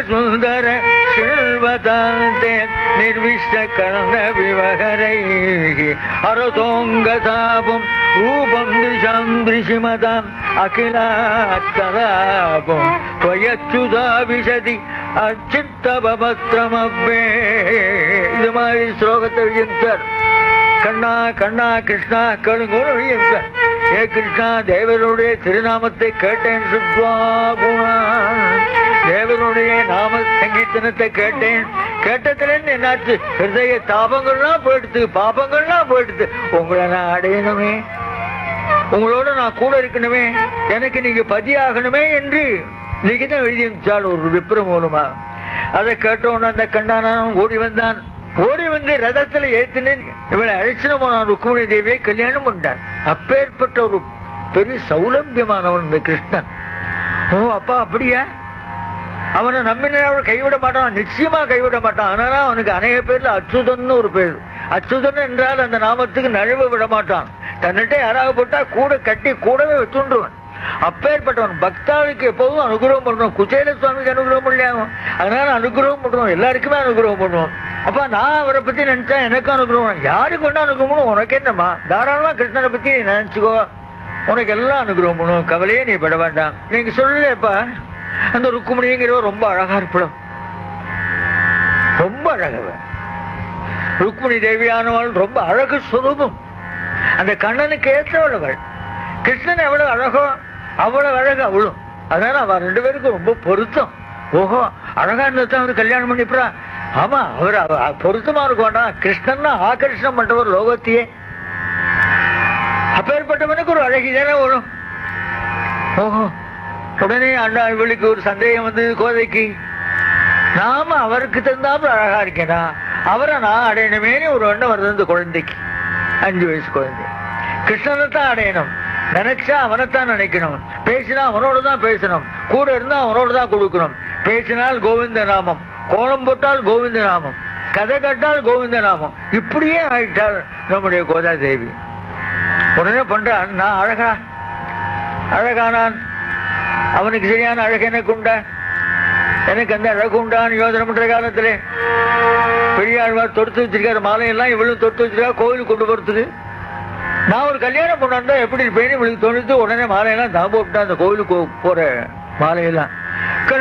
சுந்தர செல்வதாந்தே நிர்விஷ்ட கர்ண விவகரை அரதோங்கதாபம் ரூபம் திரிஷாம் திரிஷிமதாம் அகிலாத்தராபம் துவயச்சுதா விசதி அச்சித்தபபத்ரமப்பே இது மாதிரி ஸ்லோகத்தை எழுதியிருந்தார் கண்ணா கண்ணா கிருஷ்ணா கழுங்கோடு எழுதியிருந்தார் ஏ கிருஷ்ணா தேவனுடைய திருநாமத்தை கேட்டேன் சுத்வா குணா தேவனுடைய நாம சங்கீர்த்தனத்தை கேட்டேன் கேட்டதுலேருந்து என்னாச்சு ஹிருதய தாபங்கள்லாம் போயிடுது பாபங்கள்லாம் போயிடுது உங்களை நான் அடையணுமே உங்களோட நான் கூட இருக்கணுமே எனக்கு நீங்க பதியாகணுமே என்று லிகிதம் எழுதியிருந்தாள் ஒரு விப்ர மூலமா அதை கேட்டவுடனே அந்த கண்ணானான் ஓடி வந்தான் ஓடி வந்து ரதத்துல ஏத்தினு இவளை அழைச்சின போனான் ருக்குமணி தேவியை கல்யாணம் பண்ணான் அப்பேற்பட்ட ஒரு பெரிய சௌலபியமானவன் இந்த கிருஷ்ணன் ஓ அப்பா அப்படியா அவனை நம்பின அவன் கைவிட மாட்டான் நிச்சயமா கைவிட மாட்டான் ஆனா அவனுக்கு அநேக பேர்ல அச்சுதன் ஒரு பேர் அச்சுதன் என்றால் அந்த நாமத்துக்கு நழுவ விட மாட்டான் தன்னிட்ட யாராவது போட்டா கூட கட்டி கூடவே வச்சுருவன் அப்பேற்பட்டவன் பக்தாவுக்கு எப்போதும் அனுகிரகம் பண்றோம் குச்சேல சுவாமிக்கு அனுகிரகம் பண்ணலையாகும் அதனால அனுகிரகம் பண்றோம் எல்லாருக்குமே அனுகிரகம் பண்ணுவோம் அப்ப நான் அவரை பத்தி நினைச்சா எனக்கு அனுகிரகம் யாருக்கு கொண்டு அனுகிரகம் உனக்கு என்னம்மா தாராளமா கிருஷ்ணனை பத்தி நீ நினைச்சுக்கோ உனக்கு எல்லாம் அனுகிரகம் பண்ணுவோம் கவலையே நீ பட வேண்டாம் நீங்க சொல்லலப்பா அந்த ருக்குமணிங்கிறவ ரொம்ப அழகா இருப்படும் ரொம்ப அழகவ ருக்மிணி தேவியானவள் ரொம்ப அழகு சுரூபம் அந்த கண்ணனுக்கு ஏற்றவளவள் கிருஷ்ணன் எவ்வளவு அழகோ அவ்வளவு அழகு அவளும் அதனால அவ ரெண்டு பேருக்கும் ரொம்ப பொருத்தம் ஓஹோ அழகா இருந்ததான் அவர் கல்யாணம் பண்ணிப்புறா ஆமா அவர் அவ- பொருத்தமா இருக்கும்டா கிருஷ்ணன் ஆகர்ஷணம் பண்றவர் லோகத்தையே அப்பேற்பட்டவனுக்கு ஒரு அழகி தானே வரும் ஓஹோ உடனே அண்ணா இவளுக்கு ஒரு சந்தேகம் வந்து கோதைக்கு நாம அவருக்கு தந்தாப்புல அழகா இருக்கேனா அவரை நான் அடையணுமேனு ஒரு எண்ணம் வருது இந்த குழந்தைக்கு அஞ்சு வயசு குழந்தை கிருஷ்ணனை தான் அடையணும் நினைச்சா அவனைத்தான் நினைக்கணும் பேசினா அவனோட தான் பேசணும் கூட இருந்தா அவனோட தான் கொடுக்கணும் பேசினால் கோவிந்த நாமம் கோலம் போட்டால் கோவிந்த நாமம் கதை கட்டால் கோவிந்த நாமம் இப்படியே ஆயிட்டாள் நம்முடைய கோதா தேவி உடனே பண்றான் நான் அழகா அழகானான் அவனுக்கு சரியான அழகு எனக்கு உண்டா எனக்கு அந்த அழகு உண்டான்னு யோசனை பண்ற காலத்துல பெரியாழ்வார் தொடுத்து வச்சிருக்காரு மாலையெல்லாம் இவளும் தொடுத்து வச்சிருக்கா கோயிலுக்கு கொண்டு போறதுக்கு நான் ஒரு கல்யாணம் பண்ணா எப்படி இருப்பேன்னு இவளுக்கு தோணுது உடனே மாலையெல்லாம் தான் போட்டுட்டா அந்த கோயிலுக்கு போற மாலையெல்லாம்